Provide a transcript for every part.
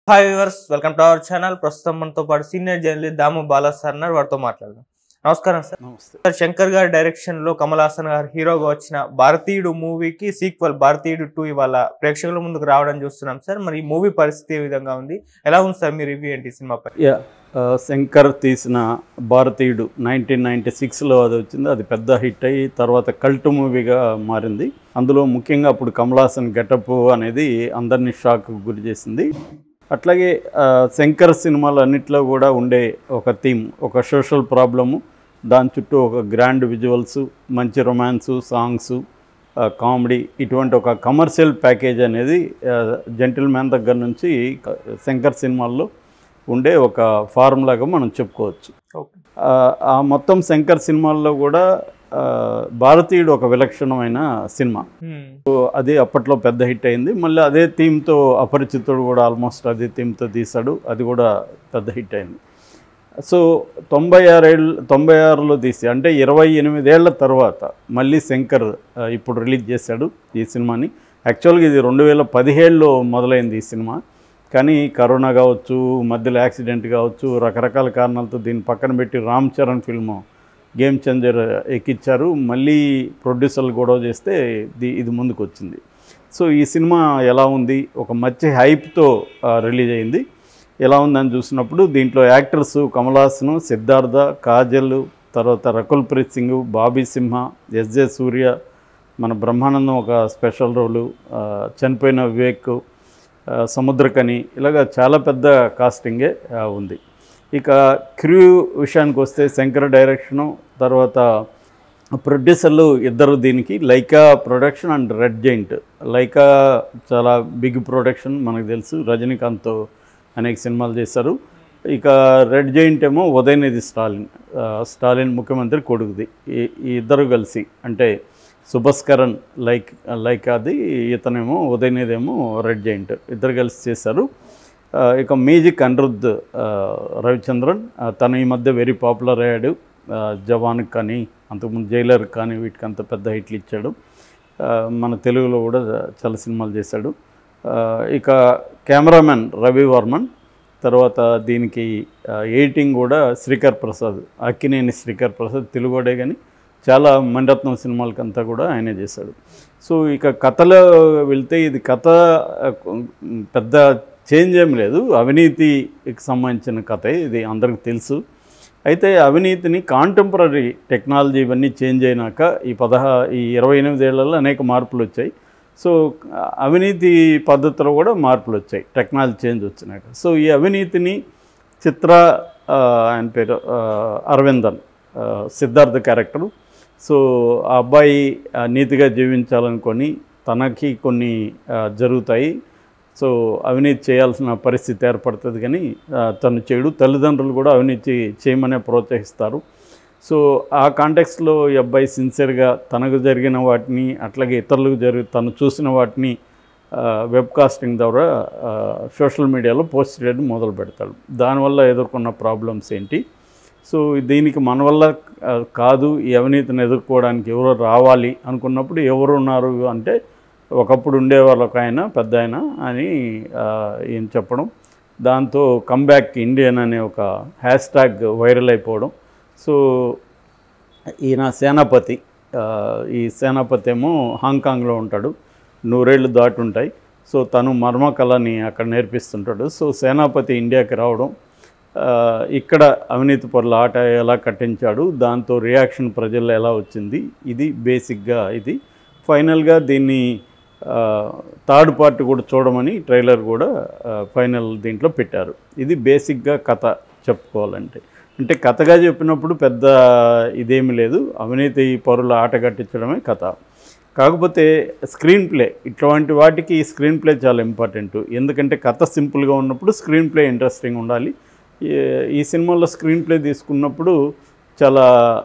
Hi viewers welcome to our channel ప్రస్తుతం మనతో పాటు senior journalist Damu Bala sir ఉన్నారు వారితో మాట్లాడదాం నమస్కారం సార్ నమస్తే సార్ శంకర్ గారి డైరెక్షన్ లో కమల్ హాసన్ గారు హీరోగా వచ్చిన భారతీయుడు మూవీకి సీక్వెల్ భారతీయుడు టూ ఇవాళ ప్రేక్షకుల ముందుకు రావడం చూస్తున్నాం సార్ మరి ఈ మూవీ పరిస్థితి ఏ విధంగా ఉంది ఎలా ఉంది సార్ మీ రివ్యూ ఏంటి ఈ సినిమాపై యా ఆ, శంకర్ తీసిన భారతీయుడు నైన్టీన్ నైంటీ సిక్స్లో అది వచ్చింది అది పెద్ద హిట్ అయ్యి తర్వాత కల్ట్ మూవీగా మారింది అందులో ముఖ్యంగా అప్పుడు కమల్ హాసన్ గెటప్ అనేది అందరినీ షాక్ గురి చేసింది అట్లాగే ఆ, శంకర్ సినిమాలు అన్నిట్లో కూడా ఉండే ఒక థీమ్ ఒక సోషల్ ప్రాబ్లము దాని చుట్టూ ఒక గ్రాండ్ విజువల్స్ మంచి రొమాన్సు సాంగ్సు కామెడీ ఇటువంటి ఒక కమర్షియల్ ప్యాకేజ్ అనేది జెంటిల్ మ్యాన్ దగ్గర నుంచి క- శంకర్ సినిమాల్లో ఉండే ఒక ఫార్ములాగా మనం చెప్పుకోవచ్చు ఓకే ఆ, ఆ మొత్తం శంకర్ సినిమాల్లో కూడా ఆ, భారతీయుడు ఒక విలక్షణమైన సినిమా సో అది అప్పట్లో పెద్ద హిట్ అయింది మళ్ళీ అదే థీమ్తో అపరిచితుడు కూడా ఆల్మోస్ట్ అదే థీమ్తో తీశాడు అది కూడా పెద్ద హిట్ అయింది సో తొంభై ఆరేళ్ళు తొంభై ఆరులో తీసి అంటే ఇరవై ఎనిమిదేళ్ల తర్వాత మళ్ళీ శంకర్ ఆ, ఇప్పుడు రిలీజ్ చేశాడు ఈ సినిమాని యాక్చువల్గా ఇది రెండు వేల పదిహేడులో మొదలైంది ఈ సినిమా కానీ కరోనా కావచ్చు మధ్యలో యాక్సిడెంట్ కావచ్చు రకరకాల కారణాలతో దీన్ని పక్కన పెట్టి Ram Charan film game changer ఎక్కిచ్చారు మళ్ళీ ప్రొడ్యూసర్లు గొడవ చేస్తే ఇది ఇది ముందుకు వచ్చింది సో ఈ సినిమా ఎలా ఉంది ఒక మంచి హైప్తో రిలీజ్ అయింది ఎలా ఉందని చూసినప్పుడు దీంట్లో యాక్టర్స్ కమల్ హాసన్ సిద్ధార్థ కాజల్ తర్వాత రకుల్ ప్రీత్ సింగ్ బాబీ సింహ ఎస్జే సూర్య మన బ్రహ్మానందం ఒక స్పెషల్ రోలు ఆ, చనిపోయిన వివేక్ ఆ, సముద్రకని ఇలాగ చాలా పెద్ద కాస్టింగే ఆ, ఉంది ఇక క్రూ విషయానికి వస్తే శంకర్ డైరెక్షను తర్వాత ప్రొడ్యూసర్లు ఇద్దరు దీనికి Lyca production and Red Giant Lyca చాలా బిగ్ ప్రొడక్షన్ మనకు తెలుసు రజనీకాంత్తో అనేక సినిమాలు చేశారు ఇక రెడ్ జైంట్ ఏమో ఉదయనిధి స్టాలిన్ ఆ, స్టాలిన్ ముఖ్యమంత్రి కొడుకుది ఈ ఈ ఇద్దరు కలిసి అంటే సుభస్కరన్ లైక్ లైక్ అది ఇతనేమో ఉదయనిధి ఏమో రెడ్ జైంట్ ఇద్దరు కలిసి చేశారు ఆ, ఇక మ్యూజిక్ అనిరుద్ధ్ ఆ, రవిచంద్రన్ ఆ, తను ఈ మధ్య వెరీ పాపులర్ అయ్యాడు ఆ, జవాన్కి కానీ అంతకుముందు జైలర్ కానీ వీటికి అంత పెద్ద హిట్లు ఇచ్చాడు ఆ, మన తెలుగులో కూడా చాలా సినిమాలు చేశాడు ఆ, ఇక కెమెరామెన్ రవి వర్మన్ తర్వాత దీనికి ఆ, ఎడిటింగ్ కూడా శ్రీకర్ ప్రసాద్ అక్కినేని శ్రీకర్ ప్రసాద్ తెలుగుడే కానీ చాలా మణిరత్నం సినిమాలకంతా కూడా ఆయనే చేశాడు సో ఇక కథలో వెళ్తే ఇది కథ ఆ, పెద్ద చేంజ్ ఏం లేదు అవినీతికి సంబంధించిన కథే ఇది అందరికి తెలుసు అయితే అవినీతిని కాంటెంపరీ టెక్నాలజీ ఇవన్నీ చేంజ్ అయినాక ఈ పదహా ఈ ఇరవై ఎనిమిదేళ్లలో అనేక మార్పులు వచ్చాయి సో ఆ, అవినీతి పద్ధతిలో కూడా మార్పులు వచ్చాయి టెక్నాలజీ చేంజ్ వచ్చినాక సో ఈ అవినీతిని చిత్ర ఆ, ఆయన పేరు ఆ, అరవిందన్ ఆ, సిద్ధార్థ క్యారెక్టరు సో ఆ అబ్బాయి ఆ, నీతిగా జీవించాలనుకొని తనకి కొన్ని ఆ, జరుగుతాయి సో అవినీతి చేయాల్సిన పరిస్థితి ఏర్పడుతుంది కానీ ఆ, తను చేయడు తల్లిదండ్రులు కూడా అవినీతి చేయమనే ప్రోత్సహిస్తారు సో ఆ కాంటెక్స్లో ఈ అబ్బాయి సిన్సియర్గా తనకు జరిగిన వాటిని అట్లాగే ఇతరులకు జరిగి తను చూసిన వాటిని ఆ, వెబ్ కాస్టింగ్ ద్వారా ఆ, సోషల్ మీడియాలో పోస్ట్ చేయడం మొదలు పెడతాడు దానివల్ల ఎదుర్కొన్న ప్రాబ్లమ్స్ ఏంటి సో దీనికి మన వల్ల ఆ, కాదు ఈ అవినీతిని ఎదుర్కోవడానికి ఎవరో రావాలి అనుకున్నప్పుడు ఎవరు ఉన్నారు అంటే ఒకప్పుడు ఉండేవాళ్ళు ఒక ఆయన పెద్ద ఆయన అని ఆ, ఈయన చెప్పడం దాంతో కమ్బ్యాక్ ఇండియన్ అనే ఒక హ్యాష్ ట్యాగ్ వైరల్ అయిపోవడం సో ఈయన సేనాపతి ఆ, ఈ సేనాపతి ఏమో హాంకాంగ్లో ఉంటాడు నూరేళ్ళు దాటి ఉంటాయి సో తను మర్మకళని అక్కడ నేర్పిస్తుంటాడు సో సేనాపతి ఇండియాకి రావడం ఆ, ఇక్కడ అవినీతి పరుల ఆట ఎలా కట్టించాడు దాంతో రియాక్షన్ ప్రజల్లో ఎలా వచ్చింది ఇది బేసిక్గా ఇది ఫైనల్గా దీన్ని థర్డ్ పార్ట్ కూడా చూడమని ట్రైలర్ కూడా ఆ, ఫైనల్ దీంట్లో పెట్టారు ఇది బేసిక్గా కథ చెప్పుకోవాలంటే అంటే కథగా చెప్పినప్పుడు పెద్ద ఇదేమి లేదు అవినీతి పరుల ఆట కట్టించడమే కథ కాకపోతే స్క్రీన్ ప్లే ఇట్లాంటి వాటికి స్క్రీన్ ప్లే చాలా ఇంపార్టెంట్ ఎందుకంటే కథ సింపుల్గా ఉన్నప్పుడు స్క్రీన్ ప్లే ఇంట్రెస్టింగ్ ఉండాలి ఈ- ఈ సినిమాలో స్క్రీన్ ప్లే తీసుకున్నప్పుడు చాలా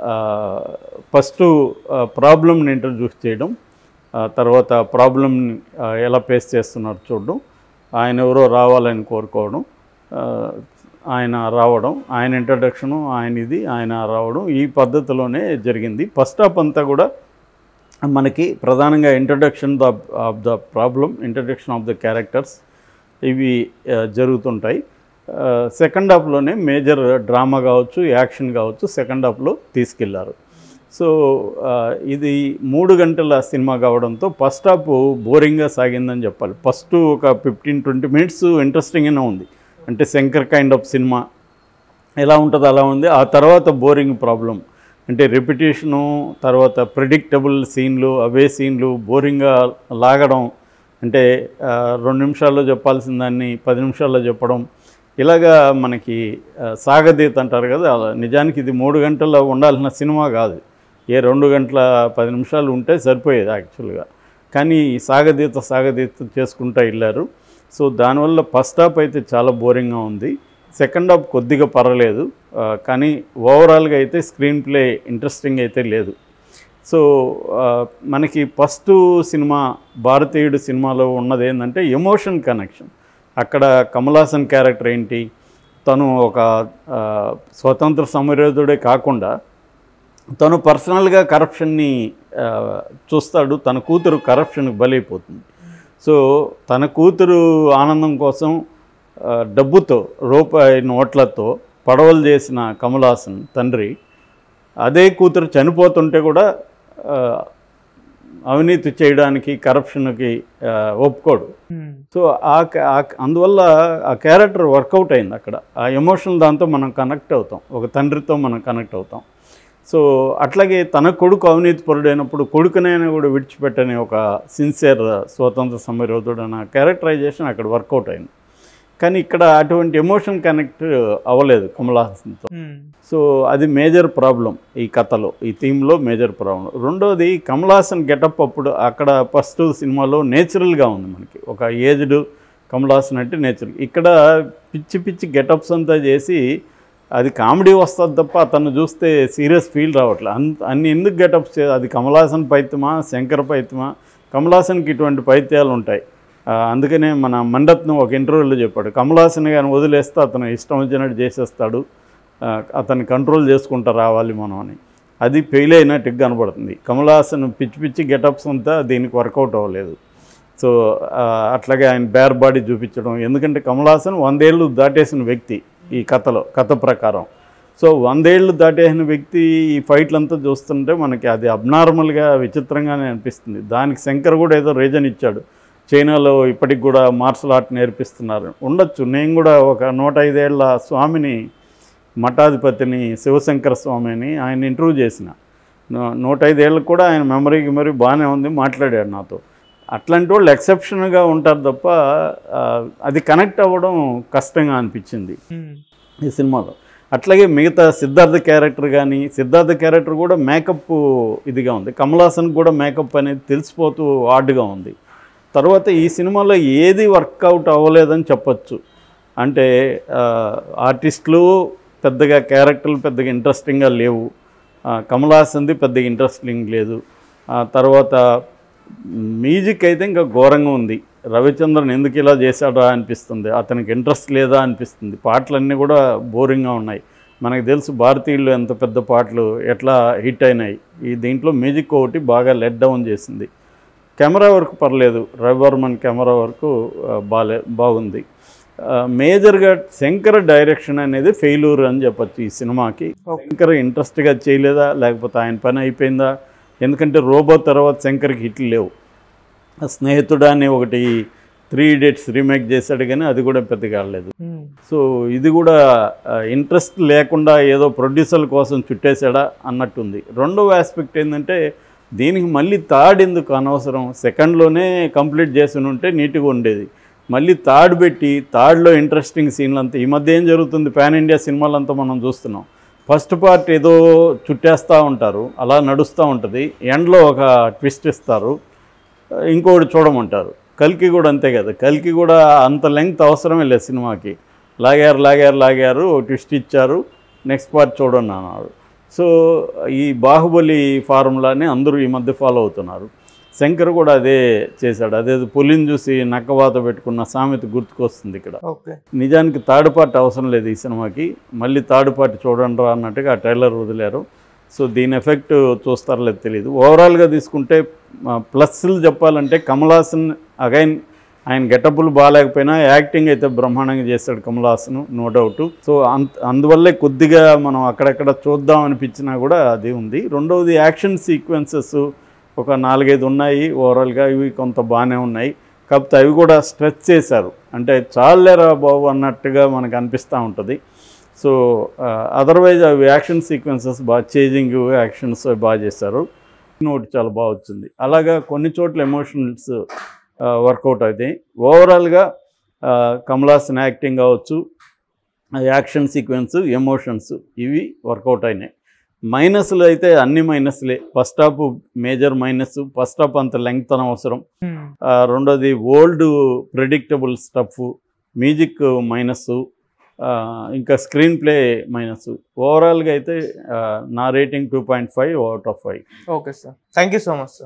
ఫస్ట్ ప్రాబ్లమ్ని ఇంట్రడ్యూస్ చేయడం ఆ తర్వాత ప్రాబ్లమ్ ఎలా ఫేస్ చేస్తున్నారు చూడడం ఆయన ఎవరో రావాలని కోరుకోవడం ఆ, ఆయన రావడం ఆయన ఇంట్రడక్షను ఆయన ఇది ఆయన రావడం ఈ పద్ధతిలోనే జరిగింది ఫస్ట్ హాఫ్ అంతా కూడా మనకి ప్రధానంగా introduction the of the problem introduction of the characters ఇవి ఆ, జరుగుతుంటాయి సెకండ్ హాఫ్లోనే మేజర్ డ్రామా కావచ్చు యాక్షన్ కావచ్చు సెకండ్ హాఫ్లో తీసుకెళ్లారు సో ఆ, ఇది మూడు గంటల సినిమా కావడంతో ఫస్ట్ హాఫ్ బోరింగ్గా సాగిందని చెప్పాలి ఫస్ట్ ఒక ఫిఫ్టీన్ ట్వంటీ మినిట్స్ ఇంట్రెస్టింగ్గానే ఉంది అంటే శంకర్ కైండ్ ఆఫ్ సినిమా ఎలా ఉంటుందో అలా ఉంది ఆ తర్వాత బోరింగ్ ప్రాబ్లం అంటే రెపిటేషను తర్వాత ప్రిడిక్టబుల్ సీన్లు అవే సీన్లు బోరింగ్గా లాగడం అంటే ఆ, రెండు నిమిషాల్లో చెప్పాల్సిన దాన్ని పది నిమిషాల్లో చెప్పడం ఇలాగా మనకి ఆ, సాగదీత అంటారు కదా అలా నిజానికి ఇది మూడు గంటల్లో ఉండాల్సిన సినిమా కాదు ఏ రెండు గంటల పది నిమిషాలు ఉంటే సరిపోయేది యాక్చువల్గా కానీ ఈ సాగదీత సాగదీత చేసుకుంటూ వెళ్ళారు సో దానివల్ల ఫస్ట్ హాఫ్ అయితే చాలా బోరింగ్గా ఉంది సెకండ్ హాఫ్ కొద్దిగా పర్వాలేదు ఆ, కానీ ఓవరాల్గా అయితే స్క్రీన్ ప్లే ఇంట్రెస్టింగ్ అయితే లేదు సో ఆ, మనకి ఫస్ట్ సినిమా భారతీయుడు సినిమాలో ఉన్నది ఏంటంటే ఎమోషన్ కనెక్షన్ అక్కడ కమలాసన్ క్యారెక్టర్ ఏంటి తను ఒక ఆ, స్వతంత్ర సమరయోధుడే కాకుండా తను పర్సనల్గా కరప్షన్ని ఆ, చూస్తాడు తన కూతురు కరప్షన్కి బలైపోతుంది సో తన కూతురు ఆనందం కోసం ఆ, డబ్బుతో రూపాయి నోట్లతో పడవలు చేసిన కమలాసన్ తండ్రి అదే కూతురు చనిపోతుంటే కూడా ఆ, అవినీతి చేయడానికి కరప్షన్కి ఆ, ఒప్పుకోడు ఉమ్, సో ఆ క- ఆ క- అందువల్ల ఆ క్యారెక్టర్ వర్కౌట్ అయింది అక్కడ ఆ ఎమోషనల్ దాంతో మనం కనెక్ట్ అవుతాం ఒక తండ్రితో మనం కనెక్ట్ అవుతాం సో అట్లాగే తన కొడుకు అవినీతి పరుడైనప్పుడు కొడుకునైనా కూడా విడిచిపెట్టని ఒక సిన్సియర్ స్వతంత్ర సమరోధుడు అన్న క్యారెక్టరైజేషన్ అక్కడ వర్కౌట్ అయింది కానీ ఇక్కడ అటువంటి ఎమోషన్ కనెక్ట్ అవ్వలేదు కమల్ హాసన్తో ఉమ్, సో అది మేజర్ ప్రాబ్లం ఈ కథలో ఈ థీమ్లో మేజర్ ప్రాబ్లం రెండోది కమల్ హాసన్ గెటప్ అప్పుడు అక్కడ ఫస్ట్ సినిమాలో నేచురల్గా ఉంది మనకి ఒక ఏజ్డ్ కమల్ హాసన్ అంటే నేచురల్ ఇక్కడ పిచ్చి పిచ్చి గెటప్స్ అంతా చేసి అది కామెడీ వస్తుంది తప్ప అతను చూస్తే సీరియస్ ఫీల్ రావట్లేదు అంత అన్ని ఎందుకు గెటప్స్ అది కమల్ హాసన్ పైత్యమా శంకర్ పైత్యమా కమల్ హాసన్కి ఇటువంటి పైత్యాలు ఉంటాయి ఆ, అందుకనే మన మండత్నం ఒక ఇంటర్వ్యూలో చెప్పాడు కమల్ హాసన్ కానీ వదిలేస్తే అతను ఇష్టం వచ్చినట్టు చేసేస్తాడు ఆ, అతన్ని కంట్రోల్ చేసుకుంటూ రావాలి మనం అని అది ఫెయిల్ అయినట్టు కనబడుతుంది కమల్ హాసన్ పిచ్చి పిచ్చి గెటప్స్ అంతా దీనికి వర్కౌట్ అవ్వలేదు సో ఆ, అట్లాగే ఆయన బేర్ బాడీ చూపించడం ఎందుకంటే కమల్ హాసన్ వందేళ్ళు దాటేసిన వ్యక్తి ఈ కథలో కథ ప్రకారం సో వందేళ్ళు దాటేసిన వ్యక్తి ఈ ఫైట్లంతా చూస్తుంటే మనకి అది అబ్నార్మల్గా విచిత్రంగానే అనిపిస్తుంది దానికి శంకర్ కూడా ఏదో రీజన్ ఇచ్చాడు చైనాలో ఇప్పటికి కూడా మార్షల్ ఆర్ట్ నేర్పిస్తున్నారు ఉండొచ్చు నేను కూడా ఒక నూట ఐదేళ్ల స్వామిని మఠాధిపతిని శివశంకర స్వామిని ఆయన ఇంటర్వ్యూ చేసిన నూ- నూట ఐదేళ్ళకు కూడా ఆయన మెమరీకి మరి బాగానే ఉంది మాట్లాడాడు నాతో అట్లాంటి వాళ్ళు ఎక్సెప్షన్గా ఉంటారు తప్ప ఆ, అది కనెక్ట్ అవ్వడం కష్టంగా అనిపించింది ఉమ్, ఈ సినిమాలో అట్లాగే మిగతా సిద్ధార్థ క్యారెక్టర్ కానీ సిద్ధార్థ క్యారెక్టర్ కూడా మేకప్ ఇదిగా ఉంది కమల్ హాసన్ కూడా మేకప్ అనేది తెలిసిపోతూ ఆర్డ్గా ఉంది తర్వాత ఈ సినిమాలో ఏది వర్కౌట్ అవ్వలేదని చెప్పొచ్చు అంటే ఆ, ఆర్టిస్టులు పెద్దగా క్యారెక్టర్లు పెద్దగా ఇంట్రెస్టింగ్గా లేవు ఆ, కమల్ హాసన్ది పెద్దగా ఇంట్రెస్టింగ్ లేదు ఆ తర్వాత మ్యూజిక్ అయితే ఇంకా ఘోరంగా ఉంది రవిచంద్రన్ ఎందుకు ఇలా చేశాడా అనిపిస్తుంది అతనికి ఇంట్రెస్ట్ లేదా అనిపిస్తుంది పాటలన్నీ కూడా బోరింగ్గా ఉన్నాయి మనకు తెలుసు భారతీయులు ఎంత పెద్ద పాటలు ఎట్లా హిట్ అయినాయి ఈ దీంట్లో మ్యూజిక్ ఒకటి బాగా లెట్ డౌన్ చేసింది కెమెరా వర్క్ పర్లేదు రవివర్మన్ కెమెరా వర్క్ ఆ, బాలే బాగుంది ఆ, మేజర్గా శంకర్ డైరెక్షన్ అనేది ఫెయిల్యూర్ అని చెప్పొచ్చు ఈ సినిమాకి Okay. శంకర్ ఇంట్రెస్ట్గా చేయలేదా లేకపోతే ఆయన పని అయిపోయిందా ఎందుకంటే రోబో తర్వాత శంకర్కి హిట్లు లేవు ఆ స్నేహితుడా అని ఒకటి త్రీ ఇడియట్స్ రీమేక్ చేశాడు కానీ అది కూడా పెద్దగా ఆడలేదు ఉమ్, సో ఇది కూడా ఇంట్రెస్ట్ లేకుండా ఏదో ప్రొడ్యూసర్ల కోసం చుట్టేశాడా అన్నట్టుంది రెండవ ఆస్పెక్ట్ ఏంటంటే దీనికి మళ్ళీ థర్డ్ ఎందుకు అనవసరం సెకండ్లోనే కంప్లీట్ చేసి ఉంటే నీట్గా ఉండేది మళ్ళీ థర్డ్ పెట్టి థర్డ్లో ఇంట్రెస్టింగ్ సీన్లు అంతా ఈ మధ్య ఏం జరుగుతుంది పాన్ ఇండియా సినిమాలంతా మనం చూస్తున్నాం ఫస్ట్ పార్ట్ ఏదో చుట్టేస్తూ ఉంటారు అలా నడుస్తూ ఉంటుంది ఎండ్లో ఒక ట్విస్ట్ ఇస్తారు ఇంకొకటి చూడమంటారు కల్కి కూడా అంతే కదా కల్కి కూడా అంత లెంగ్త్ అవసరమే లేదు సినిమాకి లాగారు లాగారు లాగారు ఒక ట్విస్ట్ ఇచ్చారు నెక్స్ట్ పార్ట్ చూడండి అన్నారు సో ఈ బాహుబలి ఫార్ములాని అందరూ ఈ మధ్య ఫాలో అవుతున్నారు శంకర్ కూడా అదే చేశాడు అదే పులిని చూసి నక్కవాత పెట్టుకున్న సామెత గుర్తుకొస్తుంది ఇక్కడ ఓకే నిజానికి థర్డ్ పార్ట్ అవసరం లేదు ఈ సినిమాకి మళ్ళీ థర్డ్ పార్ట్ చూడండి రా అన్నట్టుగా ఆ ట్రైలర్ వదిలారు సో దీని ఎఫెక్ట్ చూస్తారో లేదు తెలియదు ఓవరాల్గా తీసుకుంటే ప్లస్లు చెప్పాలంటే కమల్ హాసన్ అగైన్ ఆయన గెటప్పులు బాగాలేకపోయినా యాక్టింగ్ అయితే బ్రహ్మాండంగా చేస్తాడు Kamal Haasan no doubt so అంత అందువల్లే కొద్దిగా మనం అక్కడక్కడ చూద్దాం అనిపించినా కూడా అది ఉంది రెండవది యాక్షన్ సీక్వెన్సెస్ ఒక నాలుగైదు ఉన్నాయి ఓవరాల్గా ఇవి కొంత బాగానే ఉన్నాయి కాకపోతే అవి కూడా స్ట్రెచ్ చేశారు అంటే చాలేరా బాబు అన్నట్టుగా మనకు అనిపిస్తూ ఉంటుంది సో అదర్వైజ్ అవి యాక్షన్ సీక్వెన్సెస్ బాగా చేజింగ్ యాక్షన్స్ బాగా చేశారు నోటి చాలా బాగా వచ్చింది అలాగా కొన్ని చోట్ల ఎమోషనల్స్ వర్కౌట్ అవుతాయి ఓవరాల్గా కమల్ హాసన్ యాక్టింగ్ కావచ్చు యాక్షన్ సీక్వెన్స్ ఎమోషన్స్ ఇవి వర్కౌట్ అయినాయి మైనస్లు అయితే అన్ని మైనస్లే first half major minus first half అంత లెంగ్త్ అనవసరం ఆ, రెండోది old predictable stuff music minus ఇంకా స్క్రీన్ ప్లే మైనస్ ఓవరాల్గా అయితే ఆ, నా rating two point five out of five okay sir thank you so much sir